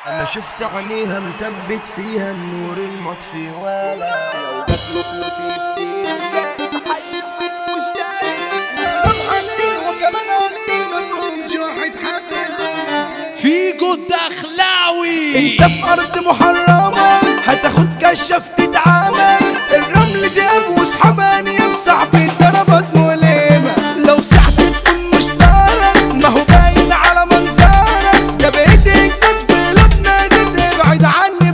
انا شفت عينيها مثبت فيها النور المطفي ولا لو جات له فلوس يفتري فيجو الدخلاوي انت في ارض محرمة هتاخد كشف تتعامل الرمل ذئب وسحباني بصعب الضربات مؤلمة لو سحت تكون مشترك ما هو باين على منظرك ده بقيت انجاز في قلوبنا ازاز ابعد عني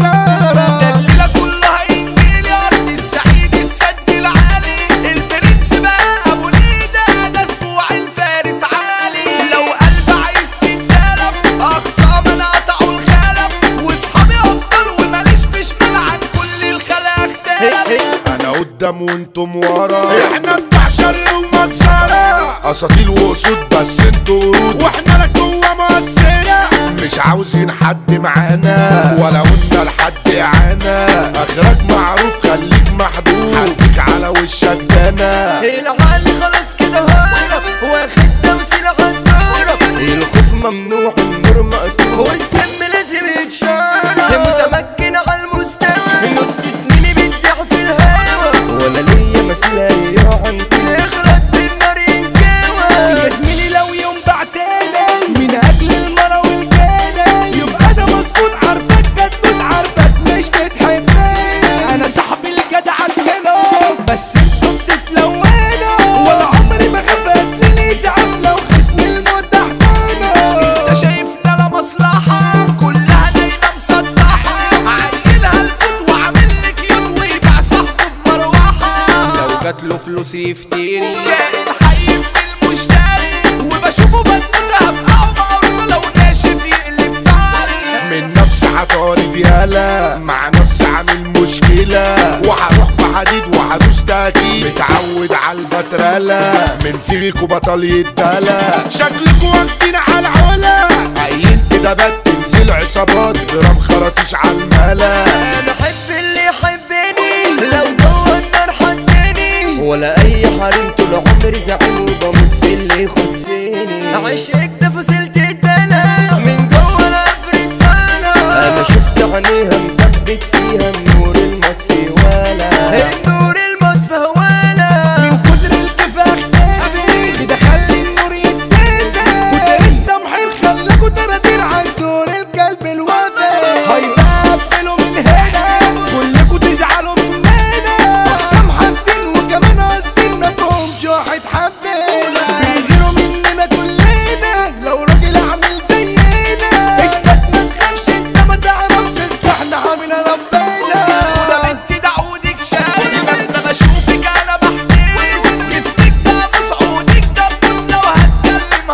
بحذرك الليلة كلها انجيل يا ارض السعيد السد العالي البرنس بقى ابو ليدة ده اسبوع الفارس عالي لو قلب عايز تتكلم اقصى من قطعوا الخلف واصحابي ابطال وماليش في شمال عن كل الخلا اختلف انا قدام وانتم ورا احنا بتاع شر ومكسرة اساطيل واسود بس انتوا ورود واحنا لك جوه مؤثرة مش عاوزين حد معانا ولا قلنا لحد اعانا اخرك معروف خليك محدود هديك على وشك دانا العالي خلاص كده هرب واخد توسيل عالدرب الخوف ممنوع النور مقطوع والسم لازم يتشرب متمكن على المستوى نص سنيني بتضيع في الهوا ولا ليا مثيل هيقع عندي اغرق بالنار ينكوى يا زميلي لو يوم بعتني من اجل المرة والجنة يبقى ده مظبوط عارفك جدود عارفك مش بتحبني انا صاحبي الجدع منهم بس انتوا بتتلونوا ولا عمري ما خفت لي اسعاف لو خصم الموت تحتنا انت شايفنا لا مصلحة كلها نايمة مسطحة عيلها الفوت وعامل لك يوت ويبيع صاحبه بمروحة لو جات له فلوس يفتري كائن حي من المشتري وبشوفه بنوتها في قهوة لو ناشف يقلب طاري من نفس عطارد يالا مع نفس عامل مشكلة وهروح في حديد وهدوس تأكيد متعود على البترالة من فيكوا بطل يتدلى شكلكوا واخدين على العلا عين كده بات تنزل عصابات جرام خراطيش على الملا انا احب اللي يحبني لو جوه النار حطني ولا اي حريم طول عمري زعيم وبموت في اللي يخصني عشقك ده فصلت الدلع من جوه الافريق انا شفت عينيها مثبت فيها النور المطفي ولا النور المطفي ولا من كتر الكفاح اختفي كده خلي النور يتدفى وترى الدمحير خلاكوا تراتير عن دور الكلب الوفي هيقبلوا من هنا كلكوا تزعلوا مننا اقسام حاسدين وكمان قاصدين ما فيهمش واحد حبينا بيغيروا مننا كلنا لو راجل عامل زينا اثبت ما تخافش انت ما تعرفش اصلحنا عامل ربنا وده بنت دعودك شاري لما بشوفك انا بحترس جسمك ده مسعودك ده بص لو هتكلم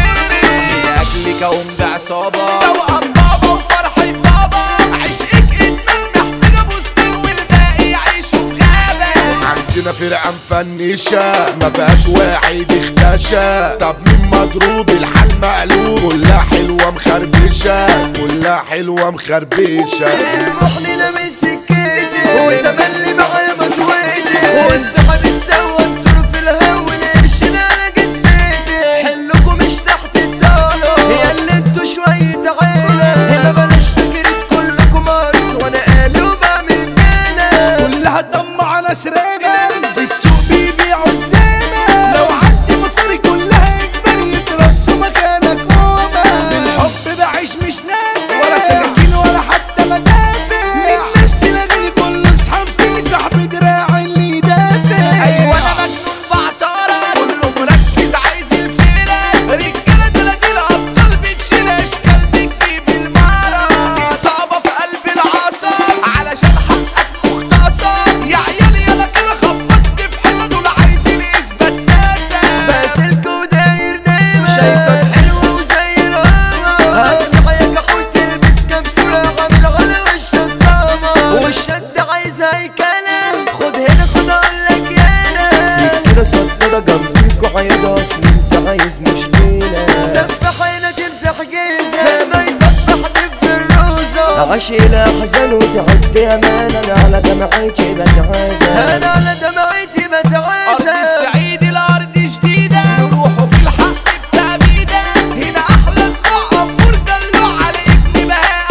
هتخرس اجلك اقوم بعصابة توأم بابا وفرحة بابا عشقك ادمان محتاجة بوستين والباقي يعيشوا في غابة عندنا فرقة مفنشة ما فيهاش واحد اختشى طب مين مضروب الحال مقلوب كلها حلوة مخربشة كلها حلوة مخربشة روحني لمس سكتي وتملي معايا مطويتي والسحب السوا انتوا في الهوا القرشين على جسمتي حلكم مش تحت الدولة يا اللي انتوا شوية عيلة ما بلاش فكرة كلكم مريض وانا قالي وبعمل كده كلها دمع ناس ريبة في السوق بيبيعوا الزينة لو عندي مصاري كلها اجباري يترصوا مكانك هما بالحب بعيش مش نافع ولا سكاكين ولا حتى مدافع من نفسي الاغاني كله اصحاب سيبي صاحبي دراعي اللي يدافع ايوه انا مجنون بعطارة كله مركز عايز الفيلة رجالة تلاتين ابطال بتشيل اشكال بتجيب المارة دي اصابة في قلب العصا علشان حقك مختصر يا عيالي يلا كده خبطت في حتة دول عايزين اثبات ناسا باسلك وداير نايمة شايفك حلو وزي القمر هتفعيك اقول تلبس كبسولة عامل على وشك قمر والشد عايز هيكلة خد هنا خد اقولك يالا سكينة صدرة جنبيك وعيادة اصل انت عايز مشكلة سفح هنا تمسح جيزة ما يطفح في الروزة عاش الاحزان وتعد امان انا على دمعتي بتعازة انا على دمعتي أرض بتعازة السعيد الأرض جديدة نروحوا في الحق بتأبيدة هنا أحلى صباع أمور دلوع على ابن بهاء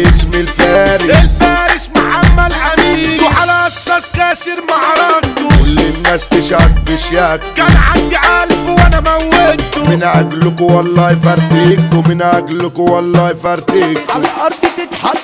باسم الفارس الفارس محمد امين وعلى اساس كاسر معركته كل الناس تشهد بشياك كان عندي قلب وانا موتته من اجلكوا والله فرتكتوا من اجلكوا والله فرتكتوا على الارض تتحط